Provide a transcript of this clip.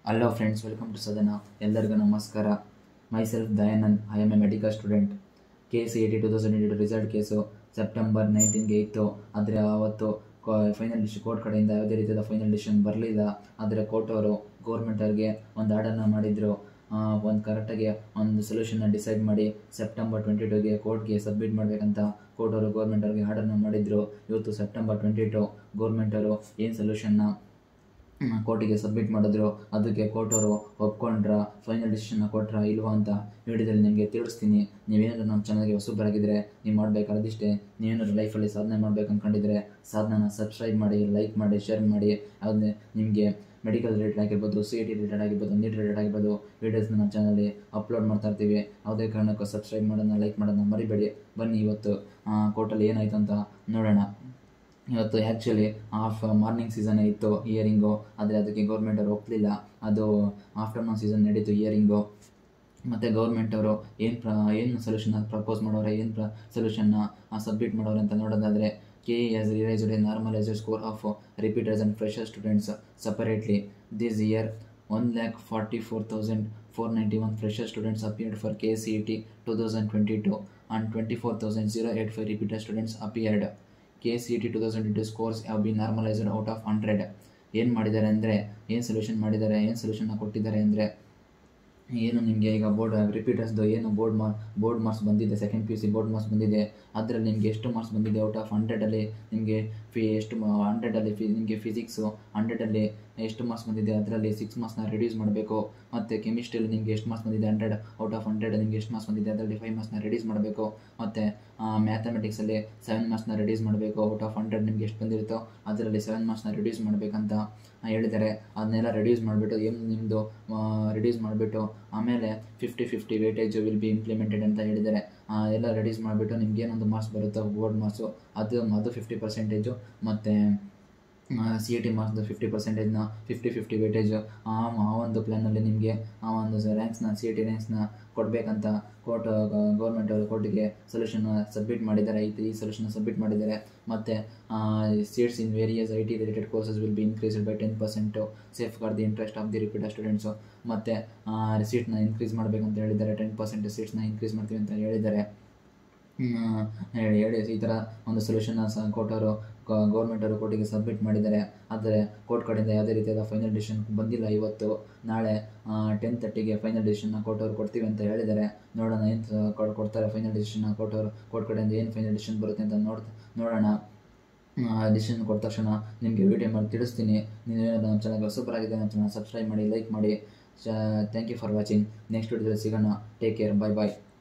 hello friends welcome to ಸದನ ಎಲ್ಲರಿಗೂ ನಮಸ್ಕಾರ myself Dayanand I am a medical student K C eighty two thousand eighty result case September ನೈನ್ಟೀನ್ಗೆ ಇತ್ತು ಆದರೆ ಆವತ್ತು ಫೈನಲ್ ಡಿಶ್ ಕೋರ್ಟ್ ಕಡೆಯಿಂದ ಯಾವುದೇ ರೀತಿಯಾದ ಫೈನಲ್ ಡಿಸಿಷನ್ ಬರಲಿಲ್ಲ ಆದರೆ ಕೋರ್ಟ್ ಅವರು ಗೌರ್ಮೆಂಟ್ ಅವ್ರಿಗೆ ಒಂದು ಆರ್ಡರ್ನ ಮಾಡಿದರು ಒಂದು ಕರೆಕ್ಟಾಗಿ ಒಂದು ಸೊಲ್ಯೂಷನ್ನ ಡಿಸೈಡ್ ಮಾಡಿ ಸೆಪ್ಟೆಂಬರ್ ಟ್ವೆಂಟಿ ಟೂಗೆ ಕೋರ್ಟ್ಗೆ ಸಬ್ಮಿಟ್ ಮಾಡಬೇಕಂತ ಕೋರ್ಟ್ ಅವರು ಗೌರ್ಮೆಂಟ್ ಅವ್ರಿಗೆ ಆರ್ಡರ್ನ ಮಾಡಿದರು ಇವತ್ತು ಸೆಪ್ಟೆಂಬರ್ ಟ್ವೆಂಟಿ ಟು ಗೌರ್ಮೆಂಟ್ ಅವರು ಏನು ಸೊಲ್ಯೂಷನ್ನ ಕೋರ್ಟಿಗೆ ಸಬ್ಮಿಟ್ ಮಾಡಿದ್ರು ಅದಕ್ಕೆ ಕೋರ್ಟ್ ಅವರು ಒಪ್ಕೊಂಡ್ರ ಫೈನಲ್ ಡಿಸಿಷನ್ನ ಕೊಟ್ರ ಇಲ್ವಾ ಅಂತ ವಿಡಿಯೋದಲ್ಲಿ ನಿಮಗೆ ತಿಳಿಸ್ತೀನಿ ನೀವೇನಾದ್ರು ನಮ್ಮ ಚಾನಲ್ಗೆ ಹೊಸಬರಾಗಿದ್ದರೆ ನೀವು ಮಾಡಬೇಕಾದಿಷ್ಟೇ ನೀವೇನಾದ್ರು ಲೈಫಲ್ಲಿ ಸಾಧನೆ ಮಾಡ್ಬೇಕು ಅಂದ್ಕೊಂಡಿದ್ರೆ ಸಾಧನೆನ ಸಬ್ಸ್ಕ್ರೈಬ್ ಮಾಡಿ ಲೈಕ್ ಮಾಡಿ ಶೇರ್ ಮಾಡಿ ಯಾವುದೇ ನಿಮಗೆ ಮೆಡಿಕಲ್ ರಿಲೇಟೆಡ್ ಆಗಿರ್ಬೋದು ಸಿ ಇ ಟಿ ರಿಲೇಟೆಡ್ ಆಗಿರ್ಬೋದು ನೀಟ್ ರಿಲೇಟೆಡ್ ಆಗಿರ್ಬೋದು ವೀಡಿಯೋಸ್ನ ನಮ್ಮ ಚಾನಲ್ಲಿ ಅಪ್ಲೋಡ್ ಮಾಡ್ತಾ ಇರ್ತೀವಿ ಯಾವುದೇ ಕಾರಣಕ್ಕೂ ಸಬ್ಸ್ಕ್ರೈಬ್ ಮಾಡೋದನ್ನ ಲೈಕ್ ಮಾಡೋದನ್ನ ಮರಿಬೇಡಿ ಬನ್ನಿ ಇವತ್ತು ಕೋರ್ಟಲ್ಲಿ ಏನಾಯಿತು ಅಂತ ನೋಡೋಣ ಇವತ್ತು ಆ್ಯಕ್ಚುಲಿ ಆಫ್ ಮಾರ್ನಿಂಗ್ ಸೀಸನ್ ಇತ್ತು ಇಯರಿಂಗು ಆದರೆ ಅದಕ್ಕೆ ಗೌರ್ಮೆಂಟ್ ಅವರು ಒಪ್ಪಲಿಲ್ಲ ಅದು ಆಫ್ಟರ್ನೂನ್ ಸೀಸನ್ ನಡೀತು ಇಯರಿಂಗು ಮತ್ತು ಗೌರ್ಮೆಂಟ್ ಅವರು ಏನು ಪ್ರ ಏನು ಸೊಲ್ಯೂಷನ್ನ ಪ್ರಪೋಸ್ ಮಾಡೋರೆ ಏನು ಪ್ರ ಸೊಲ್ಯೂಷನ್ನ ಸಬ್ಮಿಟ್ ಮಾಡೋರೆ ಅಂತ ನೋಡೋದಾದರೆ K S revised a normalised score of repeaters and fresher students separately this year one lakh forty four thousand four ninety one fresher students appeared for K C E T two thousand twenty two and twenty four thousand zero eight five repeater students appeared K C E T two thousand twenty scores have be normalised out of hundred ಏನು ಮಾಡಿದ್ದಾರೆ ಅಂದರೆ ಏನು solution ಮಾಡಿದ್ದಾರೆ ಏನು ಸೊಲ್ಯೂಷನ್ನ ಕೊಟ್ಟಿದ್ದಾರೆ ಅಂದರೆ ಏನು ನಿಮಗೆ ಈಗ ಬೋರ್ಡ್ ರಿಪೀಟರ್ಸ್ದು ಏನು ಬೋರ್ಡ್ ಮಾರ್ ಬೋರ್ಡ್ ಮಾರ್ಕ್ಸ್ ಬಂದಿದೆ second P U C board marks ಬಂದಿದೆ ಅದರಲ್ಲಿ ನಿಮಗೆ ಎಷ್ಟು ಮಾರ್ಕ್ಸ್ ಬಂದಿದೆ ಔಟ್ ಆಫ್ ಹಂಡ್ರೆಡಲ್ಲಿ ನಿಮಗೆ ಫಿ ಎಷ್ಟು ಹಂಡ್ರೆಡಲ್ಲಿ ಫಿ ನಿಮಗೆ ಫಿಸಿಕ್ಸು ಹಂಡ್ರೆಡಲ್ಲಿ ಎಷ್ಟು ಮಾರ್ಕ್ಸ್ ಬಂದಿದೆ ಅದರಲ್ಲಿ ಸಿಕ್ಸ್ ಮಾರ್ಕ್ಸ್ನ ರಿಡ್ಯೂಸ್ ಮಾಡಬೇಕು ಮತ್ತು ಕೆಮಿಸ್ಟ್ರಿಯಲ್ಲಿ ನಿಮಗೆ ಎಷ್ಟು ಮಾರ್ಕ್ಸ್ ಬಂದಿದೆ ಹಂಡ್ರೆಡ್ ಔಟ್ ಆಫ್ ಹಂಡ್ರೆಡ್ ನಿಮಗೆ ಎಷ್ಟು ಮಾರ್ಕ್ಸ್ ಬಂದಿದೆ ಅದರಲ್ಲಿ ಫೈವ್ ಮಾರ್ಕ್ಸ್ನ ರಿಡ್ಯೂಸ್ ಮಾಡಬೇಕು ಮತ್ತು ಮ್ಯಾಥಮೆಟಿಕ್ಸಲ್ಲಿ ಸೆವೆನ್ ಮಾರ್ಕ್ಸ್ನ ರಿಡ್ಯೂಸ್ ಮಾಡಬೇಕು ಔಟ್ ಆಫ್ ಹಂಡ್ರೆಡ್ ನಿಮಗೆ ಎಷ್ಟು ಬಂದಿರುತ್ತೋ ಅದರಲ್ಲಿ ಸೆವೆನ್ ಮಾರ್ಕ್ಸ್ನ ರಿಡ್ಯೂಸ್ ಮಾಡಬೇಕಂತ ಹೇಳಿದ್ದಾರೆ ಅದನ್ನೆಲ್ಲ ರಿಡ್ಯೂಸ್ ಮಾಡಿಬಿಟ್ಟು ಏನು ನಿಮ್ಮದು ರಿಡ್ಯೂಸ್ ಮಾಡಿಬಿಟ್ಟು ಆಮೇಲೆ fifty fifty weightage will be implemented ಅಂತ ಹೇಳಿದ್ದಾರೆ ಎಲ್ಲ ರಿಡ್ಯೂಸ್ ಮಾಡಿಬಿಟ್ಟು ನಿಮ್ಗೆ ಏನೊಂದು ಮಾರ್ಕ್ಸ್ ಬರುತ್ತೋ ಬೋರ್ಡ್ ಮಾರ್ಕ್ಸು ಅದು ಅದು ಫಿಫ್ಟಿ ಪರ್ಸೆಂಟೇಜು ಮತ್ತು ಸಿ ಇ ಟಿ ಮಾರ್ಕ್ಸ್ದು ಫಿಫ್ಟಿ ಪರ್ಸೆಂಟೇಜ್ನ ಫಿಫ್ಟಿ ಫಿಫ್ಟಿ ವೇಟೇಜು ಆ ಆ ಒಂದು ಪ್ಲ್ಯಾನಲ್ಲಿ ನಿಮಗೆ ಆ ಒಂದು ರ್ಯಾಂಕ್ಸ್ನ ಸಿ ಇ ಟಿ ರ್ಯಾಂಕ್ಸ್ನ ಕೊಡಬೇಕಂತ ಕೋರ್ಟ್ ಗೌರ್ಮೆಂಟ್ ಅವರು ಕೋರ್ಟಿಗೆ ಸೊಲ್ಯೂಷನ್ ಸಬ್ಮಿಟ್ ಮಾಡಿದ್ದಾರೆ ಈ ಈ ಸೊಲ್ಯೂಷನ್ ಸಬ್ಮಿಟ್ ಮಾಡಿದ್ದಾರೆ ಮತ್ತು seats in various I T related courses will be increased by ten percent safeguard the interest of the repeater students ಮತ್ತು ಸೀಟ್ನ ಇನ್ಕ್ರೀಸ್ ಮಾಡಬೇಕಂತ ಹೇಳಿದ್ದಾರೆ ಟೆನ್ ಪರ್ಸೆಂಟ್ ಸೀಟ್ಸ್ನ ಇನ್ಕ್ರೀಸ್ ಮಾಡ್ತೀವಿ ಅಂತ ಹೇಳಿದ್ದಾರೆ ಹೇಳಿ ಹೇಳಿ ಈ ಥರ ಒಂದು ಸೊಲ್ಯೂಷನ್ನ ಸಹ ಕೋರ್ಟ್ ಅವರು ಗೌರ್ಮೆಂಟ್ ಅವರು ಕೋರ್ಟಿಗೆ ಸಬ್ಮಿಟ್ ಮಾಡಿದ್ದಾರೆ ಆದರೆ ಕೋರ್ಟ್ ಕಡೆಯಿಂದ ಯಾವುದೇ ರೀತಿಯಾದ ಫೈನಲ್ ಡಿಸಿಷನ್ ಬಂದಿಲ್ಲ ಇವತ್ತು ನಾಳೆ ಟೆನ್ ತರ್ಟಿಗೆ ಫೈನಲ್ ಡಿಸಿಷನ್ನ ಕೋರ್ಟ್ ಅವರು ಕೊಡ್ತೀವಿ ಅಂತ ಹೇಳಿದ್ದಾರೆ ನೋಡೋಣ ಏನು ಕೊಡ್ತಾರೆ ಫೈನಲ್ ಡಿಸಿಷನ್ನ ಕೋರ್ಟ್ ಅವರು ಕೋರ್ಟ್ ಕಡೆಯಿಂದ ಏನು ಫೈನಲ್ ಡಿಸಿಷನ್ ಬರುತ್ತೆ ಅಂತ ನೋಡ್ ನೋಡೋಣ ಡಿಸಿಷನ್ ಕೊಟ್ಟ ತಕ್ಷಣ ನಿಮಗೆ ವಿಡಿಯೋ ಮಾಡಿ ತಿಳಿಸ್ತೀನಿ ನೀವೇನಾದ್ರು ನಮ್ಮ ಚಾನಲ್ಗೆ ಹೊಸಬರಾಗಿದೆ ನಮ್ಮ ಚಾನಲ್ ಸಬ್ಸ್ಕ್ರೈಬ್ ಮಾಡಿ ಲೈಕ್ ಮಾಡಿ thank you for watching next ವಿಡಿಯೋದಲ್ಲಿ ಸಿಗೋಣ ಟೇಕ್ ಕೇರ್ ಬಾಯ್ ಬಾಯ್